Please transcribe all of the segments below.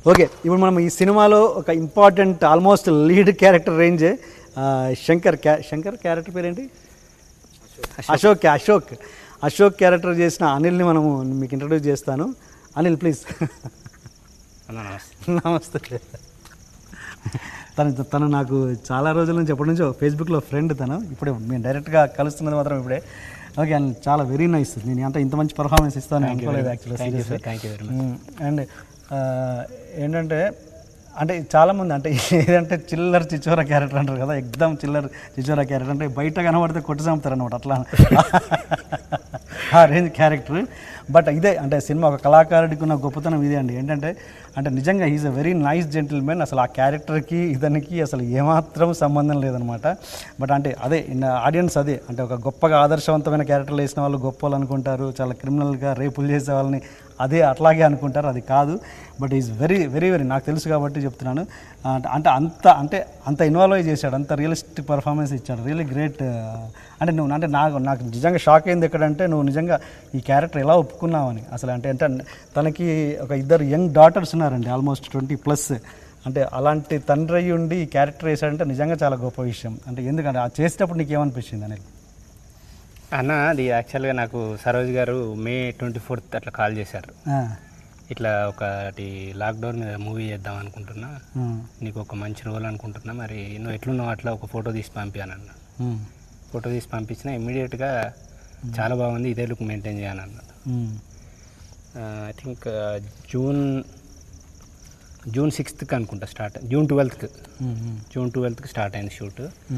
Okay ఇప్పుడు మనం ఈ సినిమాలో ఒక important almost lead character range Shankar క్యా శంకర్ క్యారెక్టర్ పేరేంటి అశోక్ అశోక్ అశోక్ క్యారెక్టర్ చేసిన అనిల్ని మనము మీకు ఇంట్రడ్యూస్ చేస్తాను అనిల్ ప్లీజ్ అన్న నమస్తే నమస్తే తను తను నాకు చాలా రోజుల నుంచి ఎప్పటి నుంచో ఫేస్బుక్లో ఫ్రెండ్ తను ఇప్పుడే మేము డైరెక్ట్గా కలుస్తున్నది మాత్రం ఇప్పుడే ఓకే అండ్ చాలా వెరీ నైస్ నేను అంత ఇంత మంచి పర్ఫార్మెన్స్ ఇస్తాను అనుకోలేదు థ్యాంక్ యూ సార్ యాక్చువల్గా thank you very much and ఏంటంటే అంటే చాలామంది అంటే ఏదంటే చిల్లర చిచ్చోర క్యారెక్టర్ అంటారు కదా ఎగ్దమ్ చిల్లర చిచ్చోర క్యారెక్టర్ అంటే బయట కనబడితే కొట్టి చంపుతారు అనమాట అట్లా ఆ రేంజ్ క్యారెక్టర్ బట్ ఇదే అంటే సినిమా ఒక కళాకారుడికి ఉన్న గొప్పతనం ఇదే అండి ఏంటంటే అంటే నిజంగా is a very nice gentlemen అసలు ఆ క్యారెక్టర్కి ఇతనికి అసలు ఏమాత్రం సంబంధం లేదనమాట బట్ అంటే అదే ఆడియన్స్ అదే అంటే ఒక గొప్పగా ఆదర్శవంతమైన క్యారెక్టర్లు వేసిన వాళ్ళు గొప్ప వాళ్ళు అనుకుంటారు చాలా క్రిమినల్గా రేపులు చేసే వాళ్ళని అదే అట్లాగే అనుకుంటారు అది కాదు but is very very very నాకు తెలుసు కాబట్టి చెప్తున్నాను అంటే- అంటే అంత అంటే అంత ఇన్వాల్వ్ అయ్యి చేశాడు అంత రియలిస్టిక్ పర్ఫార్మెన్స్ ఇచ్చాడు రియల్లీ గ్రేట్ అంటే నువ్వు అంటే నాకు నాకు నిజంగా షాక్ అయింది ఎక్కడంటే నువ్వు నిజంగా ఈ క్యారెక్టర్ ఎలా ఒప్పుకున్నావని అసలు అంటే అంటే తనకి ఒక ఇద్దరు యంగ్ డాటర్స్ ఉన్నారండి ఆల్మోస్ట్ ట్వంటీ ప్లస్ అంటే అలాంటి తండ్రి అయ్యి ఉండి ఈ క్యారెక్టర్ వేసాడంటే నిజంగా చాలా గొప్ప విషయం అంటే ఎందుకంటే ఆ చేసేటప్పుడు నీకు ఏమనిపించింది అనేది అన్న అది యాక్చువల్గా నాకు Saroj garu May twenty fourth అట్లా కాల్ చేశారు ఇట్లా ఒకటి లాక్డౌన్ మీద మూవీ చేద్దాం అనుకుంటున్నా నీకు ఒక మంచి రోల్ అనుకుంటున్నా మరి నువ్వు ఎట్లున్నావు అట్లా ఒక ఫోటో తీసి పంపానన్న ఫోటో తీసి పంపించిన ఇమ్మీడియట్గా చాలా బాగుంది ఇదే లుక్ మెయింటైన్ చేయనన్న ఐ థింక్ జూన్ జూన్ సిక్స్త్కి అనుకుంటా స్టార్ట్ జూన్ ట్వెల్త్కి జూన్ ట్వెల్త్కి స్టార్ట్ అయింది షూట్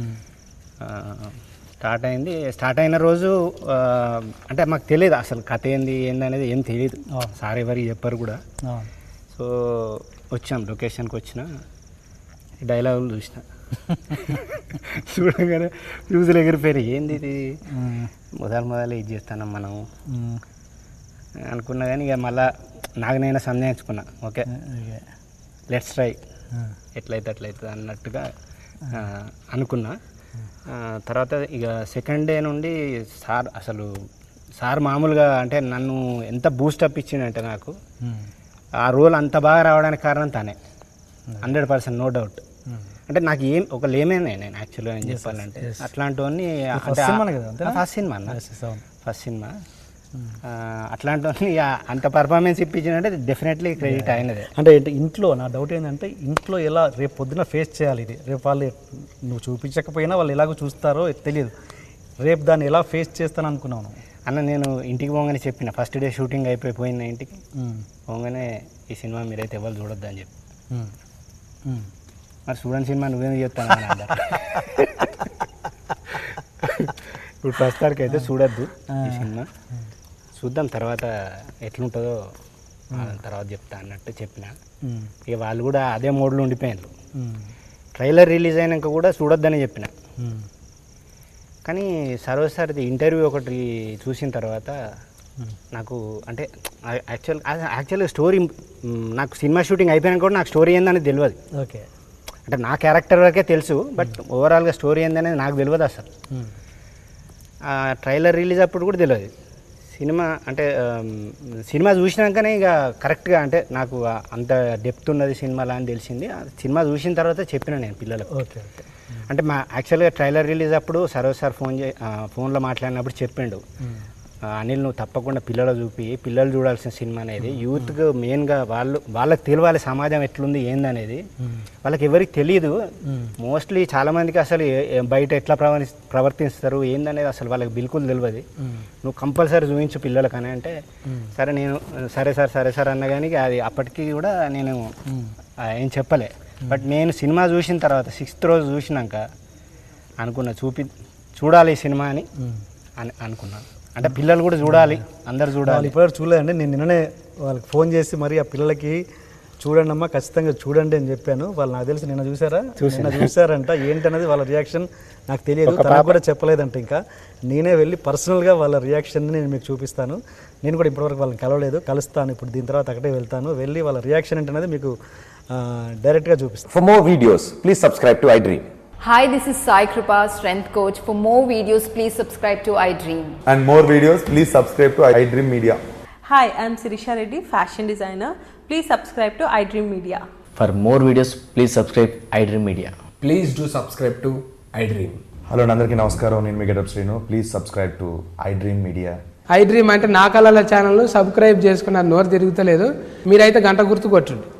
స్టార్ట్ అయింది స్టార్ట్ అయిన రోజు ఆ, అంటే మాకు తెలియదు అసలు కథ ఏంది ఏంది అనేది ఏం తెలియదు సార్ ఎవరికి చెప్పారు కూడా సో వచ్చాం లొకేషన్కి వచ్చిన డైలాగులు చూసిన చూడగానే ఫ్యూజులు ఎగిరిపోయారు ఏంది ఇది మొదలు మొదలు ఇది చేస్తాను మనం అనుకున్నా కానీ ఇక మళ్ళా నాకు నేను సందేహించుకున్నా ఓకే లెట్స్ ట్రై ఎట్లయితే అట్లయితే అన్నట్టుగా ఆ, అనుకున్నా ఆ, తర్వాత ఇక సెకండ్ డే నుండి సార్ అసలు సార్ మామూలుగా అంటే నన్ను ఎంత బూస్టప్ ఇచ్చిండంటే నాకు ఆ రోల్ అంత బాగా రావడానికి కారణం తానే హండ్రెడ్ పర్సెంట్ నో డౌట్ అంటే నాకు ఏం ఒక లేమేనే నేను యాక్చువల్గా నేను చెప్పాలంటే అట్లాంటివన్నీ అంటే సినిమానే కదా, అంతేనా? ఫస్ట్ సినిమా అన్న అవును. ఫస్ట్ సినిమా ఆ, అట్లాంటివన్నీ ఇక అంత పర్ఫార్మెన్స్ ఇప్పించినంటే డెఫినెట్లీ క్రెడిట్ అయినదే అంటే ఏంటి ఇంట్లో నా డౌట్ ఏంటంటే ఇంట్లో ఎలా రేపు పొద్దున ఫేస్ చేయాలి ఇది రేపు వాళ్ళు నువ్వు చూపించకపోయినా వాళ్ళు ఎలాగో చూస్తారో తెలియదు రేపు దాన్ని ఎలా ఫేస్ చేస్తాను అనుకున్నావు నువ్వు? అన్న నేను ఇంటికి పోగానే చెప్పిన ఫస్ట్ డే షూటింగ్ అయిపోయి పోయిన ఇంటికి ఉమ్, పోగానే ఈ సినిమా మీరైతే ఎవరు చూడొద్దు అని చెప్పి ఉమ్, ఉమ్. మరి చూడని సినిమా నువ్వేం చెప్తాను అని అన్నారు ఇప్పుడు ప్రస్తుతానికి అయితే చూడొద్దు ఈ సినిమా చూద్దాం తర్వాత ఎట్లుంటుందో ఆ తర్వాత చెప్తా అన్నట్టు చెప్పిన ఉమ్, ఇక వాళ్ళు కూడా అదే మోడ్లో ఉండిపోయారు ఉమ్, ట్రైలర్ రిలీజ్ అయినాక కూడా చూడొద్దని చెప్పిన ఉమ్, కానీ సర్వసారిది ఇంటర్వ్యూ ఒకటి చూసిన తర్వాత నాకు అంటే యాక్చువల్ యాక్చువల్గా స్టోరీ నాకు సినిమా షూటింగ్ అయిపోయినాక కూడా నాకు స్టోరీ ఏందని తెలియదు ఓకే అంటే నా క్యారెక్టర్ వరకే తెలుసు బట్ ఓవరాల్గా స్టోరీ ఏందనేది నాకు తెలియదు అసలు ఉమ్, ఆ ట్రైలర్ రిలీజ్ అప్పుడు కూడా తెలియదు సినిమా అంటే ఆమ్, సినిమా చూసినాకనే ఇక కరెక్ట్గా అంటే నాకు ఆ అంత డెప్త్ ఉన్నది సినిమాలా అని తెలిసింది ఆ సినిమా చూసిన తర్వాత చెప్పిన నేను పిల్లలకు ఓకే ఓకే అంటే మా యాక్చువల్గా ట్రైలర్ రిలీజ్ అప్పుడు సరోజ్ సార్ ఫోన్ చే ఆ, ఫోన్లో మాట్లాడినప్పుడు చెప్పిండు ఉమ్, ఆ, అనిల్ నువ్వు తప్పకుండా పిల్లలు చూపి పిల్లలు చూడాల్సిన సినిమా అనేది యూత్కి మెయిన్గా వాళ్ళు వాళ్ళకి తెలియాలి సమాజం ఎట్లుంది ఏందనేది ఉమ్, వాళ్ళకి ఎవరికి తెలియదు ఉమ్, మోస్ట్లీ చాలామందికి అసలు ఏ- ఏ- బయట ఎట్లా ప్రవర్తి ప్రవర్తిస్తారు ఏందనేది అసలు వాళ్ళకి బిల్కుల్ తెలియదు ఉమ్, నువ్వు కంపల్సరీ చూపించు పిల్లలకని అంటే ఉమ్, సరే నేను సరే సార్ సరే సార్ అన్న కానీ అది అప్పటికి కూడా నేను ఉమ్, ఆ, ఏం చెప్పలే బట్ నేను సినిమా చూసిన తర్వాత సిక్స్త్ రోజు చూసినాక అనుకున్నా చూపి చూడాలి ఈ సినిమా అని ఉమ్. అని అనుకున్నాను అంటే పిల్లలు కూడా చూడాలి అందరు వాళ్ళు చూడాలి ఇప్పటివరకు చూడలేదండి నేను నిన్ననే వాళ్ళకి ఫోన్ చేసి మరి ఆ పిల్లలకి చూడండి అమ్మా ఖచ్చితంగా చూడండి అని చెప్పాను వాళ్ళు నాకు తెలిసి నిన్న చూసారా నిన్న చూసారంట ఏంటనేది వాళ్ళ రియాక్షన్ నాకు తెలియదు తనకు కూడా చెప్పలేదంట ఇంకా నేనే వెళ్ళి పర్సనల్గా వాళ్ళ రియాక్షన్ని నేను మీకు చూపిస్తాను నేను కూడా ఇప్పటివరకు వాళ్ళని కలవలేదు కలుస్తాను ఇప్పుడు దీని తర్వాత అక్కడే వెళ్తాను వెళ్ళి వాళ్ళ రియాక్షన్ ఏంటనేది మీకు ఆ, డైరెక్ట్గా చూపిస్తాను For more videos, please subscribe to iDream. Hi, this is Sai Kripa, Strength Coach. For more videos, please subscribe to iDream. and more videos, please subscribe to iDream Media. Hi, I'm Sirisha Reddy, fashion designer. Please subscribe to iDream Media. For more videos, please subscribe iDream Media. Please do subscribe to iDream. Hello అండి, అందరికీ నమస్కారం నేను మీ getup Srinu please subscribe to I dream media I dream అంటే నా కళల channel subscribe చేసుకున్న నోరు తిరుగుతలేదు మీరైతే గంట గుర్తు కొట్టండి